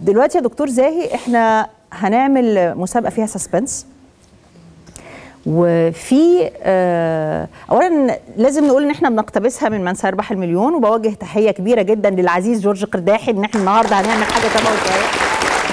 دلوقتي يا دكتور زاهي احنا هنعمل مسابقه فيها سسبنس وفي آه اولا لازم نقول ان احنا بنقتبسها من من سيربح المليون وبوجه تحيه كبيره جدا للعزيز جورج قرداحي ان احنا النهارده هنعمل حاجه تبعه شويه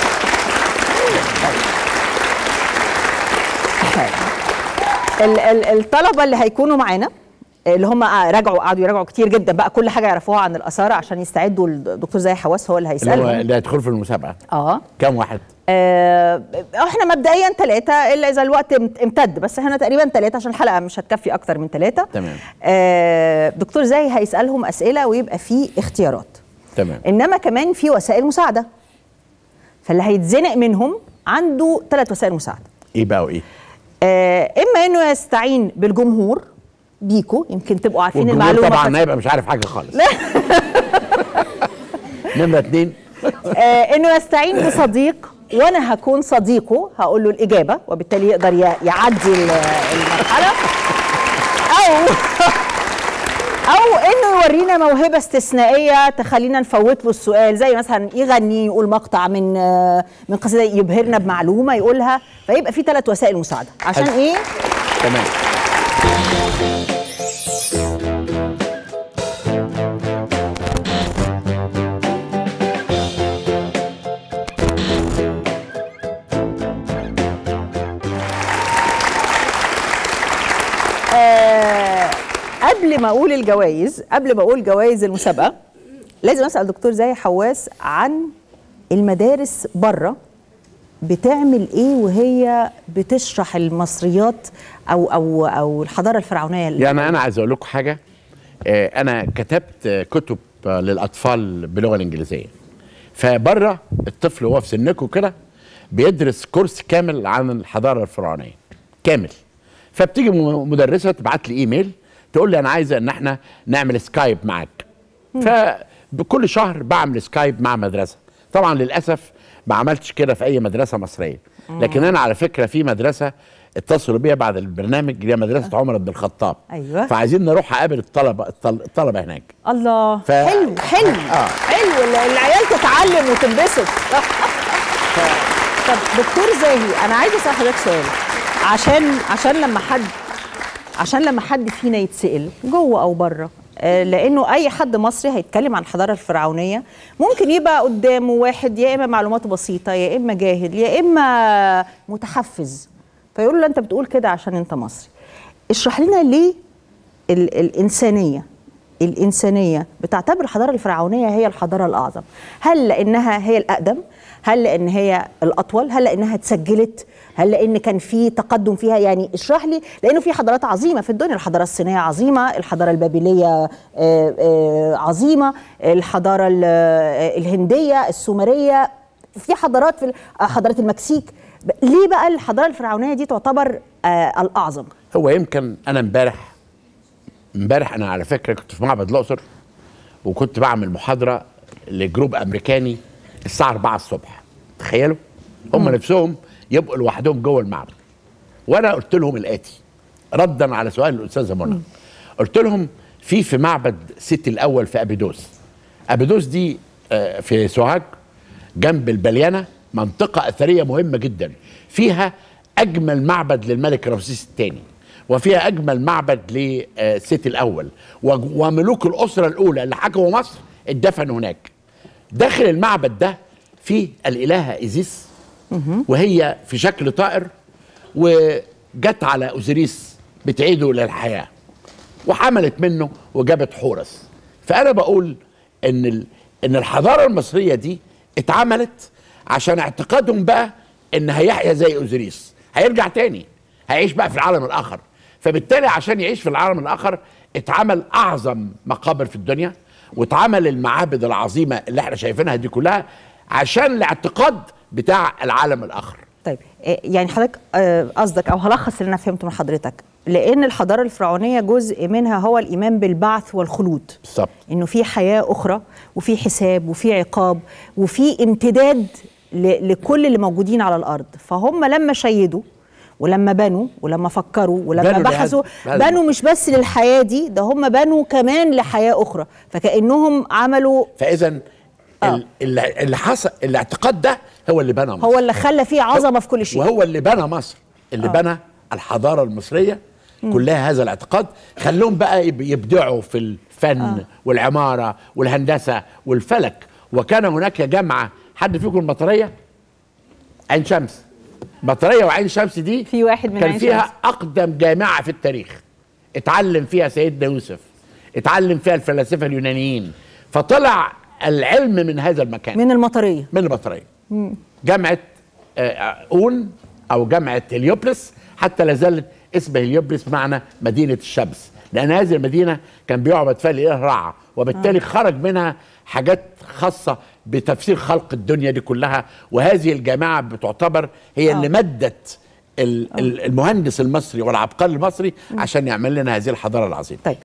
ال- ال- الطلبه اللي هيكونوا معانا اللي هم راجعوا قعدوا يراجعوا كتير جدا بقى كل حاجه يعرفوها عن الاثار عشان يستعدوا الدكتور زاهي حواس هو اللي اللي هو هيسالهم اللي هيدخل في المسابقه اه كام واحد؟ آه، احنا مبدئيا ثلاثة الا اذا الوقت امت- امتد بس احنا تقريبا ثلاثة عشان الحلقة مش هتكفي اكتر من ثلاثة تمام. آه دكتور زاهي هيسألهم اسئلة ويبقى فيه اختيارات تمام انما كمان في وسائل مساعدة فاللي هيتزنق منهم عنده ثلاث وسائل مساعدة ايه بقى وايه؟ آه اما انه يستعين بالجمهور بيكو يمكن تبقوا عارفين والجمهور المعلومة طبعا بس- هيبقى مش عارف حاجه خالص نمره اتنين آه انه يستعين بصديق وانا هكون صديقه هقول له الاجابه وبالتالي يقدر ي- يعدي ال- المرحله او او انه يورينا موهبه استثنائيه تخلينا نفوت له السؤال زي مثلا يغني يقول مقطع من آه، من قصيده يبهرنا بمعلومه يقولها فيبقى في ثلاث وسائل مساعده عشان حلو. ايه تمام آه قبل ما اقول الجوائز قبل ما اقول جوائز المسابقه لازم اسال دكتور زاهي حواس عن المدارس بره بتعمل ايه وهي بتشرح المصريات او او او الحضاره الفرعونيه اللي يعني انا عايز اقول لكم حاجه آه، انا كتبت آه، كتب آه، للاطفال باللغه الانجليزيه فبره الطفل وهو في سنكم كده بيدرس كورس كامل عن الحضاره الفرعونيه كامل فبتيجي م- مدرسه تبعت لي ايميل تقول لي انا عايزه ان احنا نعمل سكايب معاك فبكل شهر بعمل سكايب مع مدرسه طبعا للاسف ما عملتش كده في اي مدرسه مصريه لكن انا على فكره في مدرسه اتصلوا بيا بعد البرنامج اللي هي مدرسه عمر بن الخطاب أيوة. فعايزين نروح اقابل الطلبه الطل- الطلبه هناك الله ف- حلو حلو آه. حلو ال- العيال تتعلم وتنبسط طب دكتور زاهي انا عايزه اسال حضرتك سؤال عشان عشان لما حد عشان لما حد فينا يتسال جوه او بره آه، لانه اي حد مصري هيتكلم عن الحضاره الفرعونيه ممكن يبقى قدامه واحد يا اما معلوماته بسيطه يا اما جاهل يا اما متحفز فيقول له انت بتقول كده عشان انت مصري اشرح لنا ليه ال الانسانيه الانسانيه بتعتبر الحضاره الفرعونيه هي الحضاره الاعظم هل لانها هي الاقدم هل لان هي الاطول هل لانها اتسجلت هل لان كان في تقدم فيها يعني اشرح لي لانه في حضارات عظيمه في الدنيا الحضاره الصينيه عظيمه الحضاره البابليه آه، آه، عظيمه الحضاره ال- آه، الهنديه السومريه في حضارات في ال- آه، حضاره المكسيك ب- ليه بقى الحضاره الفرعونيه دي تعتبر آه، الاعظم هو يمكن انا امبارح امبارح انا على فكره كنت في معبد الاقصر وكنت بعمل محاضره لجروب امريكاني الساعه 4 الصبح تخيلوا هم نفسهم يبقوا لوحدهم جوه المعبد وانا قلت لهم الاتي ردا على سؤال الاستاذه منى قلت لهم في في معبد سيتي الاول في ابيدوس ابيدوس دي آه، في سوهاج جنب البليانه منطقه اثريه مهمه جدا فيها اجمل معبد للملك رمسيس الثاني وفيها اجمل معبد لسيتي الاول و- وملوك الاسره الاولى اللي حكموا مصر اتدفنوا هناك داخل المعبد ده في الالهه ايزيس وهي في شكل طائر وجت على اوزيريس بتعيده للحياه وحملت منه وجابت حورس فانا بقول ان ال... ان الحضاره المصريه دي اتعملت عشان اعتقادهم بقى ان هيحيا زي اوزيريس هيرجع تاني هيعيش بقى في العالم الاخر فبالتالي عشان يعيش في العالم الاخر اتعمل اعظم مقابر في الدنيا واتعمل المعابد العظيمه اللي احنا شايفينها دي كلها عشان الاعتقاد بتاع العالم الاخر طيب إيه يعني حضرتك آه، قصدك او هلخص اللي انا فهمته من حضرتك لان الحضاره الفرعونيه جزء منها هو الايمان بالبعث والخلود بالظبط انه في حياه اخرى وفي حساب وفي عقاب وفي امتداد ل- لكل اللي موجودين على الارض فهم لما شيدوا ولما بنوا ولما فكروا ولما بنوا بحثوا لهذا- لهذا بنوا مش بس للحياه دي ده هم بنوا كمان لحياه اخرى فكانهم عملوا فاذا ال- اللي اللي حصل الاعتقاد ده هو اللي بنى مصر هو اللي خلى فيه عظمه في كل شيء وهو اللي بنى مصر اللي آه. بنى الحضاره المصريه كلها هذا الاعتقاد خلوهم بقى يب- يبدعوا في الفن آه. والعماره والهندسه والفلك وكان هناك جامعه حد فيكم المطريه عين شمس مطريه وعين شمس دي في واحد من كان عين فيها شمس. اقدم جامعه في التاريخ اتعلم فيها سيدنا يوسف اتعلم فيها الفلاسفه اليونانيين فطلع العلم من هذا المكان من المطريه من البطارية جامعة آه، أون أو جامعة هليوبلس حتى لا زالت اسم هليوبلس بمعنى مدينة الشمس لأن هذه المدينة كان بيعبد فيها الإله رع وبالتالي خرج منها حاجات خاصة بتفسير خلق الدنيا دي كلها وهذه الجامعة بتعتبر هي اللي مدت ال- ال- المهندس المصري والعبقري المصري عشان يعمل لنا هذه الحضارة العظيمة طيب